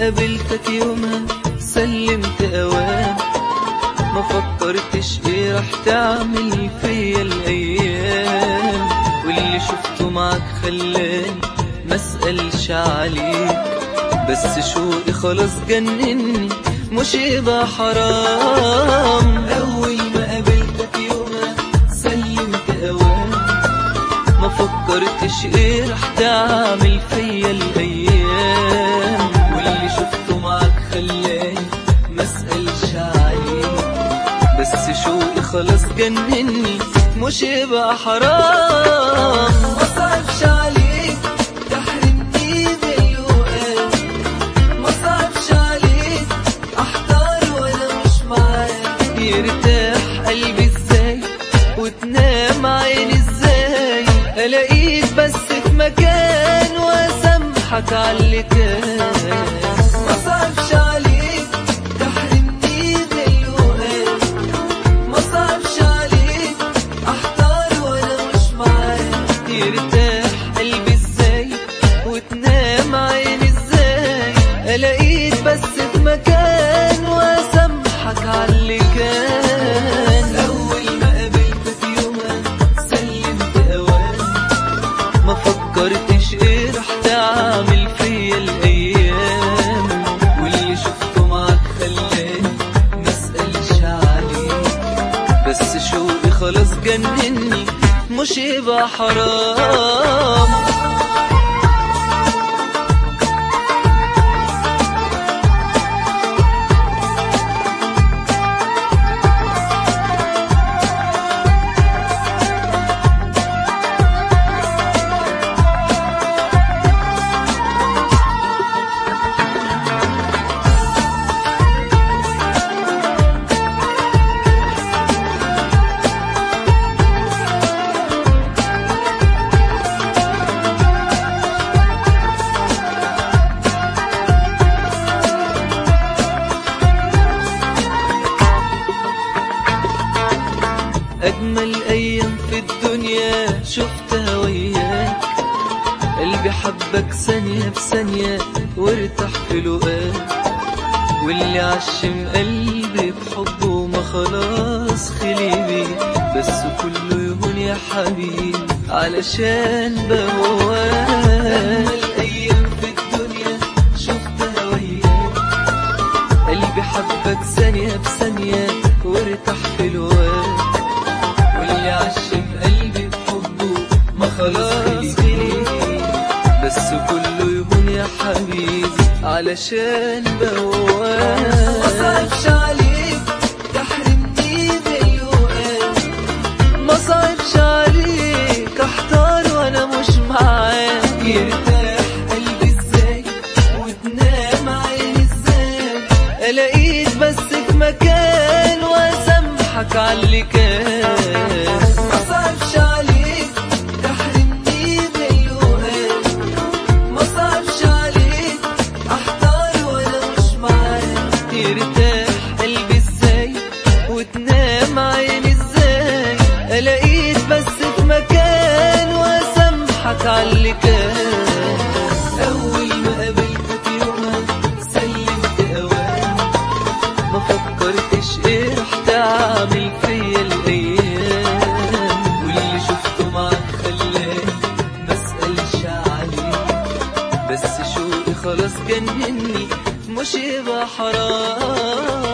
قابلتك يومها سلمت اوام ما فكرتش ايه راح تعمل فيا الايام واللي شفته معاك خلاني ما اسالش عليك بس شوقي خلاص جنني مش يبقى حرام اول ما قابلتك يومها سلمت اوام ما فكرتش ايه راح تعمل فيا الايام واللي شفته معاك خلاني ما اسالش عليك بس شوقي خلاص جنني مش يبقى حرام ما صعبش عليك تحرمني بالوقت ما صعبش عليك احتار وانا مش معاك يرتاح قلبي ازاي وتنام عيني ازاي الاقيك بس في مكان واسامحك على اللي كان ما صعبش عليك تحرمني بالوقت ما صعبش عليك احتار وانا مش معاك يرتاح قلبي ازاي وتنام عيني ازاي الاقيك بس في مكان واسامحك على اللي كان اول ما قابلتك يومها سلمت اوان ما فكرتش ايه راح تعمل فيا الايام واللي شفته معاك خلاني ما اسالش عليك بس شوقي خلاص جنني مش يبقى حرام أجمل أيام في الدنيا شفتها وياك قلبي حبك ثانية بثانية وارتاح في لقاك واللي عشم قلبي بحبه ما خلاص خلي بيه بس كله يهون يا حبيبي علشان بهواك أجمل أيام في الدنيا شفتها وياك قلبي حبك ثانية بثانية وارتاح في الوقت واللي عشم قلبي بحبه ما خلاص خليه بس كله يهون يا حبيبي علشان بواك ما صعبش عليك تحرمني بالوقت ما صعبش عليك احتار وانا مش معاك يرتاح قلبي ازاي وتنام عيني ازاي الاقيك بس في مكان واسامحك على اللي كان ما صعبش عليك تحرمني بالوقت ما صعبش عليك احتار وانا مش معاك يرتاح قلبي ازاي وتنام عيني ازاي الاقيك بس في مكان واسامحك على اللي كان اول ما قابلتك يومها سلمت اوان ما فكرتش ايه راح تعمل فيا الايام واللي شفته معاك خلاني ما اسالش عليك بس شوقي خلاص جنني مش يبقى حرام